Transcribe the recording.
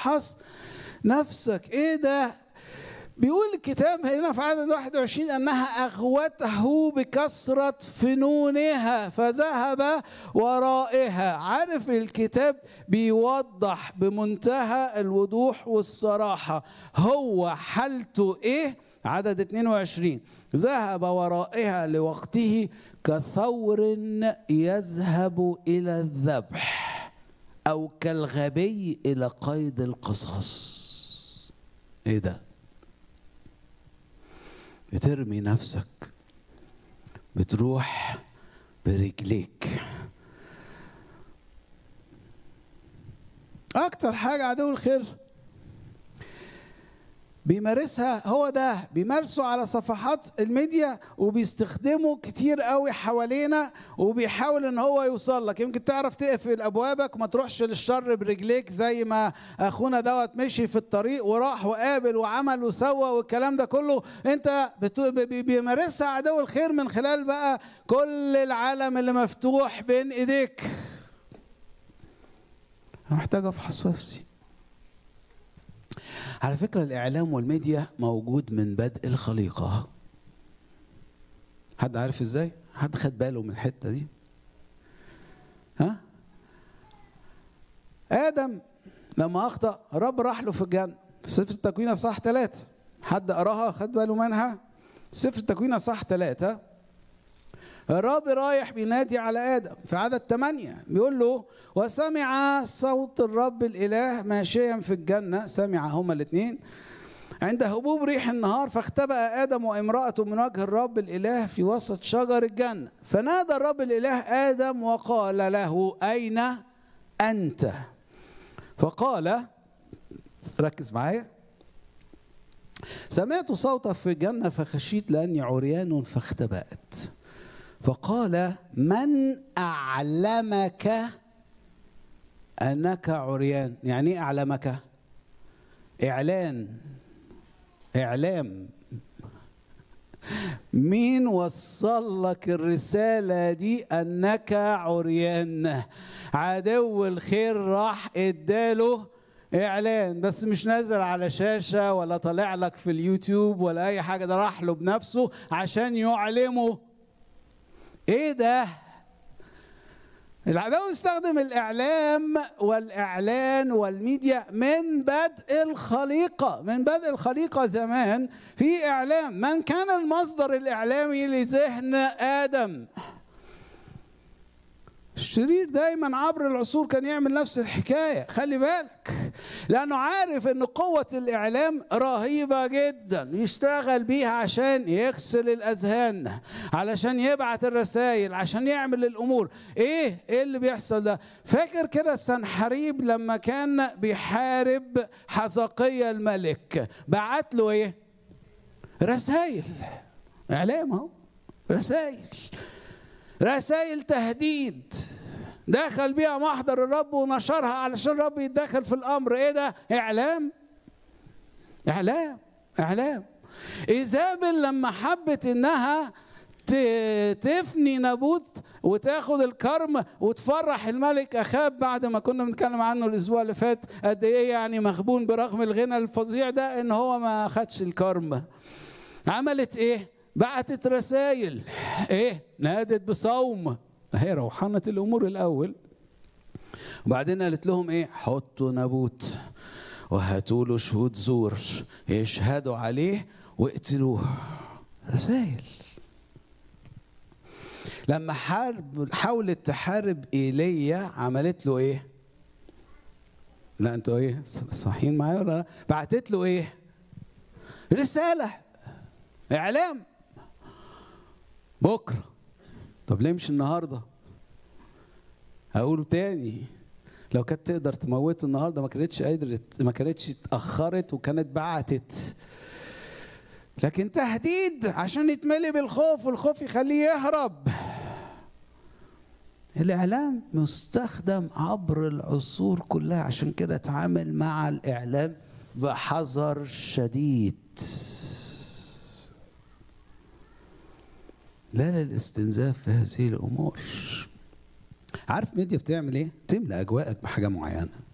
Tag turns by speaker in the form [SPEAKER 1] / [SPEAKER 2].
[SPEAKER 1] افحص نفسك ايه ده بيقول الكتاب هنا في عدد 21 انها اغوته بكثره فنونها فذهب ورائها عارف الكتاب بيوضح بمنتهى الوضوح والصراحه هو حالته ايه عدد 22 ذهب ورائها لوقته كثور يذهب الى الذبح او كالغبي الى قيد القصاص ايه ده بترمي نفسك بتروح برجليك اكتر حاجه عدو الخير بيمارسها هو ده بيمارسوا على صفحات الميديا وبيستخدموا كتير قوي حوالينا وبيحاول ان هو يوصل لك يمكن تعرف تقفل ابوابك وما تروحش للشر برجليك زي ما اخونا دوت مشي في الطريق وراح وقابل وعمل وسوى والكلام ده كله انت بتو... بيمارسها عدو الخير من خلال بقى كل العالم اللي مفتوح بين ايديك انا محتاج افحص نفسي على فكرة الإعلام والميديا موجود من بدء الخليقة حد عارف إزاي؟ حد خد باله من الحتة دي؟ ها؟ آدم لما أخطأ رب راح له في الجنة في سفر التكوين صح ثلاثة حد قراها خد باله منها سفر التكوين صح ثلاثة الرب رايح بينادي على ادم في عدد ثمانية بيقول له وسمع صوت الرب الاله ماشيا في الجنه سمع هما الاثنين عند هبوب ريح النهار فاختبأ آدم وامرأته من وجه الرب الإله في وسط شجر الجنة فنادى الرب الإله آدم وقال له أين أنت فقال ركز معايا سمعت صوتك في الجنة فخشيت لأني عريان فاختبأت فقال من أعلمك أنك عريان يعني إيه أعلمك إعلان إعلام مين وصل لك الرسالة دي أنك عريان عدو الخير راح اداله إعلان بس مش نازل على شاشة ولا طالع لك في اليوتيوب ولا أي حاجة ده راح له بنفسه عشان يعلمه ايه ده العدو يستخدم الاعلام والاعلان والميديا من بدء الخليقه من بدء الخليقه زمان في اعلام من كان المصدر الاعلامي لذهن ادم الشرير دايما عبر العصور كان يعمل نفس الحكايه خلي بالك لانه عارف ان قوه الاعلام رهيبه جدا يشتغل بيها عشان يغسل الاذهان علشان يبعت الرسائل عشان يعمل الامور ايه ايه اللي بيحصل ده فاكر كده سنحريب لما كان بيحارب حزقية الملك بعت له ايه رسائل اعلام اهو رسائل رسائل تهديد دخل بيها محضر الرب ونشرها علشان الرب يتدخل في الامر ايه ده اعلام اعلام اعلام ايزابل لما حبت انها تفني نابوت وتاخد الكرم وتفرح الملك اخاب بعد ما كنا بنتكلم عنه الاسبوع اللي فات قد ايه يعني مغبون برغم الغنى الفظيع ده ان هو ما خدش الكرم عملت ايه بعتت رسائل ايه نادت بصوم هي روحنة الامور الاول وبعدين قالت لهم ايه حطوا نابوت وهاتوا له شهود زور يشهدوا عليه واقتلوه رسائل لما حارب حاولت تحارب ايليا عملت له ايه لا انتوا ايه صاحيين معايا ولا لا بعتت له ايه رساله اعلام بكره طب ليه مش النهارده هقوله تاني لو كانت تقدر تموته النهارده ما كانتش قدرت ما كانتش اتاخرت وكانت بعتت لكن تهديد عشان يتملي بالخوف والخوف يخليه يهرب الاعلام مستخدم عبر العصور كلها عشان كده اتعامل مع الاعلام بحذر شديد لا للاستنزاف في هذه الامور عارف ميديا بتعمل ايه تملى اجواءك بحاجه معينه